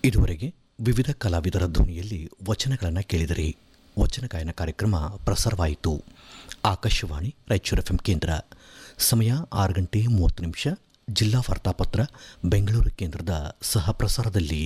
ಇದುವರೆಗೆ ವಿವಿಧ ಕಲಾವಿದರ ಧ್ವನಿಯಲ್ಲಿ ವಚನಗಳನ್ನು ಕೇಳಿದರೆ ವಚನ ಗಾಯನ ಕಾರ್ಯಕ್ರಮ ಪ್ರಸಾರವಾಯಿತು ಆಕಾಶವಾಣಿ ರಾಯಚೂರು ಎಫ್ ಕೇಂದ್ರ ಸಮಯ ಆರು ಗಂಟೆ ಮೂವತ್ತು ನಿಮಿಷ ಜಿಲ್ಲಾ ವಾರ್ತಾಪತ್ರ ಬೆಂಗಳೂರು ಕೇಂದ್ರದ ಸಹ ಪ್ರಸಾರದಲ್ಲಿ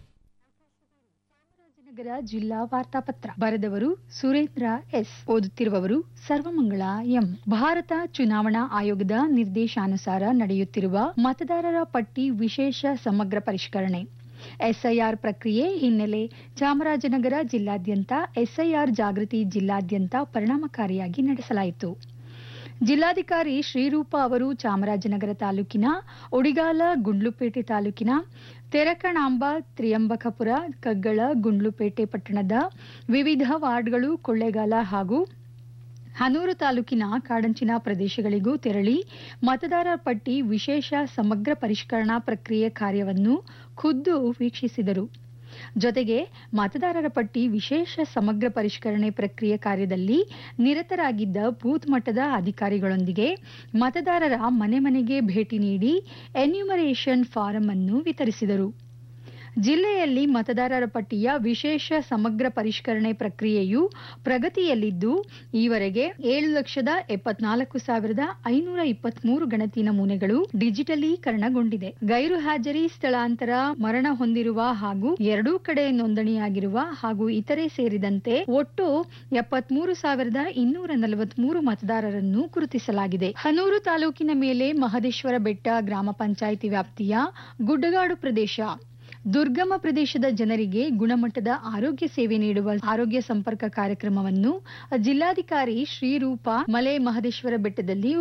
ನಗರ ಜಿಲ್ಲಾ ವಾರ್ತಾಪತ್ರ ಬರೆದವರು ಸುರೇಂದ್ರ ಎಸ್ ಓದುತ್ತಿರುವವರು ಸರ್ವಮಂಗಳ ಎಂ ಭಾರತ ಚುನಾವಣಾ ಆಯೋಗದ ನಿರ್ದೇಶಾನುಸಾರ ನಡೆಯುತ್ತಿರುವ ಮತದಾರರ ಪಟ್ಟಿ ವಿಶೇಷ ಸಮಗ್ರ ಪರಿಷ್ಕರಣೆ ಎಸ್ಐಆರ್ ಪ್ರಕ್ರಿಯೆ ಹಿನ್ನೆಲೆ ಚಾಮರಾಜನಗರ ಜಿಲ್ಲಾದ್ಯಂತ ಎಸ್ಐಆರ್ ಜಾಗೃತಿ ಜಿಲ್ಲಾದ್ಯಂತ ಪರಿಣಾಮಕಾರಿಯಾಗಿ ನಡೆಸಲಾಯಿತು ಜಿಲ್ಲಾಧಿಕಾರಿ ಶ್ರೀರೂಪ ಅವರು ಚಾಮರಾಜನಗರ ತಾಲೂಕಿನ ಉಡಿಗಾಲ ಗುಂಡ್ಲುಪೇಟೆ ತಾಲೂಕಿನ ತೆರಕಣಾಂಬ ತ್ರಿಯಂಬಕಪುರ ಕಗ್ಗಳ ಗುಂಡ್ಲುಪೇಟೆ ಪಟ್ಟಣದ ವಿವಿಧ ವಾರ್ಡ್ಗಳು ಕೊಳ್ಳೇಗಾಲ ಹಾಗೂ ಹನೂರು ತಾಲೂಕಿನ ಕಾಡಂಚಿನ ಪ್ರದೇಶಗಳಿಗೂ ತೆರಳಿ ಮತದಾರರ ಪಟ್ಟಿ ವಿಶೇಷ ಸಮಗ್ರ ಪರಿಷ್ಕರಣಾ ಪ್ರಕ್ರಿಯೆ ಕಾರ್ಯವನ್ನು ಖುದ್ದು ವೀಕ್ಷಿಸಿದರು ಜೊತೆಗೆ ಮತದಾರರ ಪಟ್ಟಿ ವಿಶೇಷ ಸಮಗ್ರ ಪರಿಷ್ಕರಣೆ ಪ್ರಕ್ರಿಯೆ ಕಾರ್ಯದಲ್ಲಿ ನಿರತರಾಗಿದ್ದ ಬೂತ್ ಮಟ್ಟದ ಅಧಿಕಾರಿಗಳೊಂದಿಗೆ ಮತದಾರರ ಮನೆ ಮನೆಗೆ ಭೇಟಿ ನೀಡಿ ಎನ್ಯುಮರೇಷನ್ ಫಾರಂ ಅನ್ನು ವಿತರಿಸಿದರು ಜಿಲ್ಲೆಯಲ್ಲಿ ಮತದಾರರ ಪಟ್ಟಿಯ ವಿಶೇಷ ಸಮಗ್ರ ಪರಿಷ್ಕರಣೆ ಪ್ರಕ್ರಿಯೆಯು ಪ್ರಗತಿಯಲ್ಲಿದ್ದು ಈವರೆಗೆ ಏಳು ಲಕ್ಷದ ಎಪ್ಪತ್ನಾಲ್ಕು ಸಾವಿರದ ಐನೂರ ಇಪ್ಪತ್ಮೂರು ಗಣತಿ ನಮೂನೆಗಳು ಡಿಜಿಟಲೀಕರಣಗೊಂಡಿದೆ ಗೈರು ಹಾಜರಿ ಸ್ಥಳಾಂತರ ಮರಣ ಹೊಂದಿರುವ ಹಾಗೂ ಎರಡೂ ಕಡೆ ನೋಂದಣಿಯಾಗಿರುವ ಹಾಗೂ ಇತರೆ ಸೇರಿದಂತೆ ಒಟ್ಟು ಎಪ್ಪತ್ಮೂರು ಸಾವಿರದ ಇನ್ನೂರ ನಲವತ್ಮೂರು ಮತದಾರರನ್ನು ಗುರುತಿಸಲಾಗಿದೆ ಹನೂರು ತಾಲೂಕಿನ ಮೇಲೆ ಮಹದೇಶ್ವರ ಬೆಟ್ಟ ಗ್ರಾಮ ಪಂಚಾಯಿತಿ ವ್ಯಾಪ್ತಿಯ ಗುಡ್ಡಗಾಡು ಪ್ರದೇಶ ದುರ್ಗಮ ಪ್ರದೇಶದ ಜನರಿಗೆ ಗುಣಮಟ್ಟದ ಆರೋಗ್ಯ ಸೇವೆ ನೀಡುವ ಆರೋಗ್ಯ ಸಂಪರ್ಕ ಕಾರ್ಯಕ್ರಮವನ್ನು ಜಿಲ್ಲಾಧಿಕಾರಿ ಶ್ರೀರೂಪ ಮಲೆ ಮಹದೇಶ್ವರ ಬೆಟ್ಟದಲ್ಲಿ